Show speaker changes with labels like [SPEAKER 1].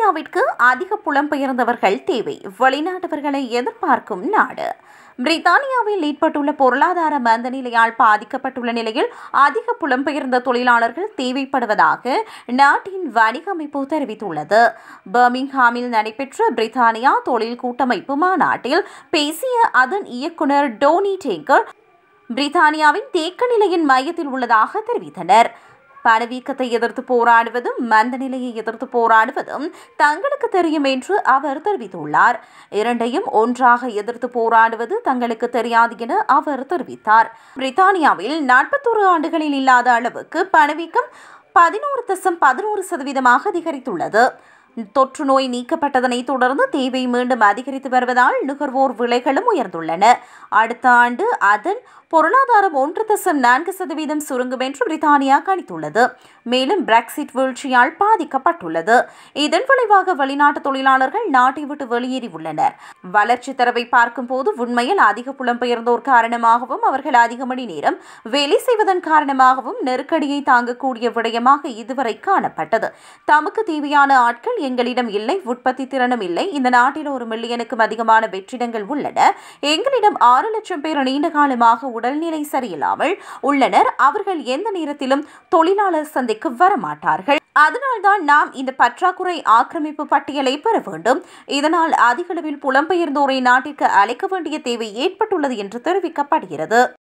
[SPEAKER 1] பிரித்தானியாவிற்கு அதிக புலம்பெயர்ந்தவர்கள் தேவை வெளிநாட்டவர்களை எதிர்பார்க்கும் நாடு பிரித்தானியாவில் ஏற்பட்டுள்ள பொருளாதார மந்த நிலையால் பாதிக்கப்பட்டுள்ள நிலையில் அதிக புலம்பெயர்ந்த தொழிலாளர்கள் தேவைப்படுவதாக நாட்டின் வணிக அமைப்பு தெரிவித்துள்ளது பர்மிங்ஹாமில் நடைபெற்ற பிரித்தானியா தொழில் கூட்டமைப்பு மாநாட்டில் பேசிய அதன் இயக்குனர் டோனி டேக்கர் பிரித்தானியாவின் தேக்க நிலையின் மையத்தில் உள்ளதாக தெரிவித்தனர் பணவீக்கத்தை எதிர்த்து போராடுவதும் மந்த நிலையை எதிர்த்து போராடுவதும் தங்களுக்கு தெரியும் என்று அவர் தெரிவித்துள்ளார் இரண்டையும் ஒன்றாக எதிர்த்து போராடுவது தங்களுக்கு தெரியாது என அவர் தெரிவித்தார் பிரித்தானியாவில் நாற்பத்தோரு ஆண்டுகளில் இல்லாத அளவுக்கு பணவீக்கம் பதினோரு தசம் பதினோரு சதவீதமாக அதிகரித்துள்ளது தொற்று நோய் நீக்கப்பட்டதனை தொடர்ந்து தேவை மீண்டும் அதிகரித்து வருவதால் நுகர்வோர் விலைகளும் உயர்ந்துள்ளன அடுத்த ஆண்டு அதன் பொருளாதாரம் ஒன்று தசம் நான்கு சதவீதம் சுருங்கும் என்று பிரித்தானியா கணித்துள்ளது மேலும் பிரெக்சிட் வீழ்ச்சியால் பாதிக்கப்பட்டுள்ளது இதன் விளைவாக வெளிநாட்டு தொழிலாளர்கள் நாட்டை விட்டு வெளியேறியுள்ளனர் வளர்ச்சி தரவை பார்க்கும்போது உண்மையில் அதிக புலம்பெயர்ந்தோர் காரணமாகவும் அவர்கள் அதிக மணி நேரம் வேலை செய்வதன் காரணமாகவும் நெருக்கடியை தாங்கக்கூடிய விடயமாக இதுவரை காணப்பட்டது தமக்கு தேவையான ஆட்கள் எங்களிடம் இல்லை உற்பத்தி திறனும் இல்லை இந்த நாட்டில் ஒரு மில்லியனுக்கும் அதிகமான வெற்றிடங்கள் உள்ளன எங்களிடம் ஆறு லட்சம் பேர் நீண்ட காலமாக உடல்நிலை சரியில்லாமல் உள்ளனர் அவர்கள் எந்த நேரத்திலும் தொழிலாளர் சந்தைக்கு வரமாட்டார்கள் அதனால்தான் நாம் இந்த பற்றாக்குறை ஆக்கிரமிப்பு பட்டியலை பெற வேண்டும் இதனால் அதிகளவில் புலம்பெயர்ந்தோரை நாட்டிற்கு அழைக்க வேண்டிய தேவை ஏற்பட்டுள்ளது என்று தெரிவிக்கப்படுகிறது